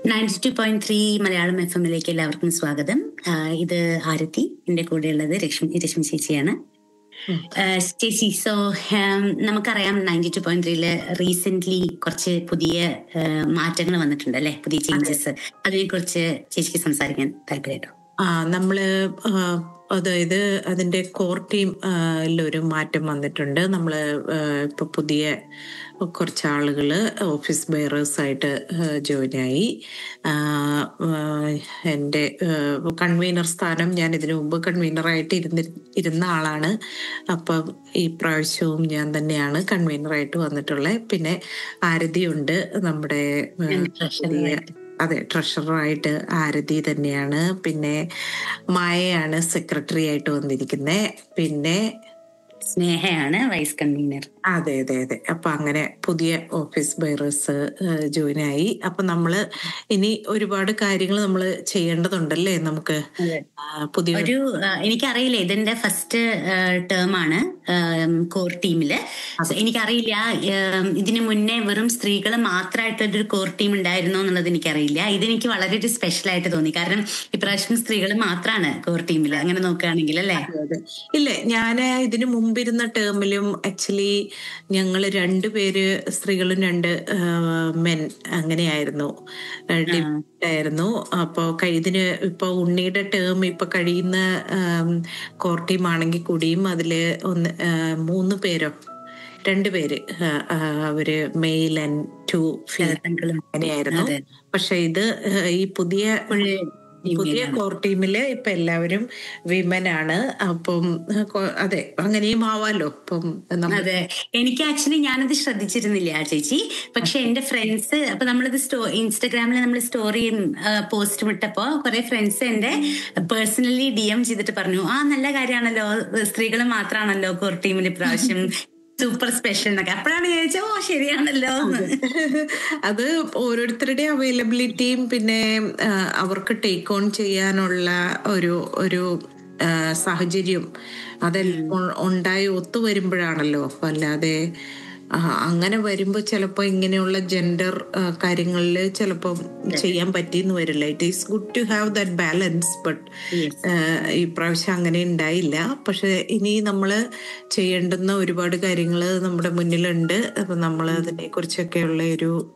Ninety two point three Malayalam F എമ്മിലേക്ക് എല്ലാവർക്കും സ്വാഗതം ആ, ഇത് ആരതി എന്റെ കൂടെയുള്ളത് രശ്മി രശ്മി ചേച്ചിയാണ് ആ, ചേച്ചി സോ നമുക്കറിയാം നയൻറ്റി ടു പോയിന്റ് ത്രീയില് റീസെന്റ് കുറച്ച് പുതിയ മാറ്റങ്ങൾ വന്നിട്ടുണ്ട് അല്ലെ പുതിയ ചേഞ്ചസ് അതിനെ കുറിച്ച് ചേച്ചിക്ക് സംസാരിക്കാൻ താല്പര്യമുണ്ടോ ആ നമ്മള് ആ, അതായത് അതിന്റെ കോർ ടീം ഒരു മാറ്റം വന്നിട്ടുണ്ട് നമ്മള് ആ, ഇപ്പൊ പുതിയ കുറച്ച് ആളുകള് ഓഫീസ് ബെയറേഴ്സ് ആയിട്ട് ജോയിൻ ആയി ആ, ആ, എൻ്റെ കൺവീനർ സ്ഥാനം ഞാൻ ഇതിനു മുമ്പ് കൺവീനർ ആയിട്ട് ഇരുന്നി ഇരുന്ന ആളാണ് അപ്പം ഈ പ്രാവശ്യവും ഞാൻ തന്നെയാണ് കൺവീനർ ആയിട്ട് വന്നിട്ടുള്ളത് പിന്നെ ആരതിയുണ്ട് നമ്മുടെ ആ, ഞാൻ treasurer പുതിയ ആയിട്ട്. അതെ ട്രഷററായിട്ട് ആരതി തന്നെയാണ് പിന്നെ മായയാണ് സെക്രട്ടറി ആയിട്ട് വന്നിരിക്കുന്നത് പിന്നെ സ്നേഹയാണ് വൈസ് കൺവീനർ അതെ അതെ അതെ അപ്പൊ അങ്ങനെ പുതിയ ഓഫീസ് ബൈറേഴ്സ് ജോയിൻ ആയി അപ്പൊ നമ്മള് ഇനി ഒരുപാട് കാര്യങ്ങൾ നമ്മൾ ചെയ്യേണ്ടതുണ്ടല്ലേ നമുക്ക് ആ, പുതിയ ഒരു ആ, എനിക്കറിയില്ല ഇതിന്റെ ഫസ്റ്റ് ടേം ആണ് കോർ ടീമില് So, എനിക്കറിയില്ല ഉം, ഇതിനു മുന്നേ വെറും സ്ത്രീകൾ മാത്രമായിട്ടൊരു കോർ ടീം ഉണ്ടായിരുന്നോ എന്നുള്ളത് എനിക്കറിയില്ല ഇതെനിക്ക് വളരെ ഒരു സ്പെഷ്യൽ ആയിട്ട് തോന്നി കാരണം ഇപ്രാവശ്യം സ്ത്രീകൾ മാത്രമാണ് കോർ ടീമിൽ അങ്ങനെ നോക്കുകയാണെങ്കിൽ അല്ലേ അതെ. ഇല്ല ഞാൻ ഇതിന് മുമ്പിരുന്ന ടേമിലും ആക്ച്വലി ഞങ്ങൾ രണ്ടുപേര് സ്ത്രീകളും രണ്ട് മെൻ അങ്ങനെയായിരുന്നു ഡിഫറെന്റ് ആയിരുന്നു അപ്പോ ഇതിന് ഇപ്പൊ ഉണ്ണിയുടെ ടേം ഇപ്പൊ കഴിയുന്ന കോർ ടീം ആണെങ്കിൽ കൂടിയും അതില് ഒന്ന് ആ, മൂന്ന് പേരോ രണ്ടുപേര് ആ, ആ, അവര് മെയിൽ ആൻഡ് ടു ശരത്തങ്കളും അങ്ങനെയായിരുന്നു അതെ. പക്ഷെ ഇത് ആ, ഈ പുതിയ പുതിയ കോർ ടീമില് ഇപ്പൊ എല്ലാവരും വിമൻ ആണ് അപ്പം കൊ- അതെ അങ്ങനെയും ആവാലോ ഇപ്പം നമ്മൾ അതെ എനിക്ക് ആക്ച്വലി ഞാനത് ശ്രദ്ധിച്ചിരുന്നില്ല ആ ചേച്ചി പക്ഷെ എന്റെ ഫ്രണ്ട്സ് അപ്പൊ നമ്മളിത് സ്റ്റോ ഇൻസ്റ്റഗ്രാമിൽ നമ്മൾ സ്റ്റോറിയും പോസ്റ്റും ഇട്ടപ്പോ കുറെ ഫ്രണ്ട്സ് എന്റെ പേഴ്സണലി ഡി എം ചെയ്തിട്ട് പറഞ്ഞു ആ നല്ല കാര്യമാണല്ലോ സ്ത്രീകൾ മാത്രമാണല്ലോ കോർ ടീമിൽ ഇപ്രാവശ്യം സൂപ്പർ സ്പെഷ്യൽ എന്നൊക്കെ അപ്പോഴാണ് ഞാൻ ചോദിച്ചത് ഓ ശരിയാണല്ലോ എന്ന്. അത് ഓരോരുത്തരുടെ അവൈലബിലിറ്റിയും പിന്നെ ആ, അവർക്ക് ടേക്ക് ഓൺ ചെയ്യാനുള്ള ഒരു ഒരു ആ, സാഹചര്യം അതെല്ലാം ഉ- ഉണ്ടായി ഒത്തു വരുമ്പോഴാണല്ലോ അല്ലാതെ ആ, അങ്ങനെ വരുമ്പോൾ ചിലപ്പോൾ ഇങ്ങനെയുള്ള ജെൻഡർ കാര്യങ്ങളിൽ ചിലപ്പോൾ ചെയ്യാൻ പറ്റിയെന്ന് വരില്ല it is good to have that balance but Yes. ഈ പ്രാവശ്യം അങ്ങനെ ഉണ്ടായില്ല പക്ഷെ ഇനി നമ്മൾ ചെയ്യേണ്ടുന്ന ഒരുപാട് കാര്യങ്ങൾ നമ്മുടെ മുന്നിലുണ്ട് അപ്പൊ നമ്മൾ അതിനെ കുറിച്ചൊക്കെയുള്ള ഒരു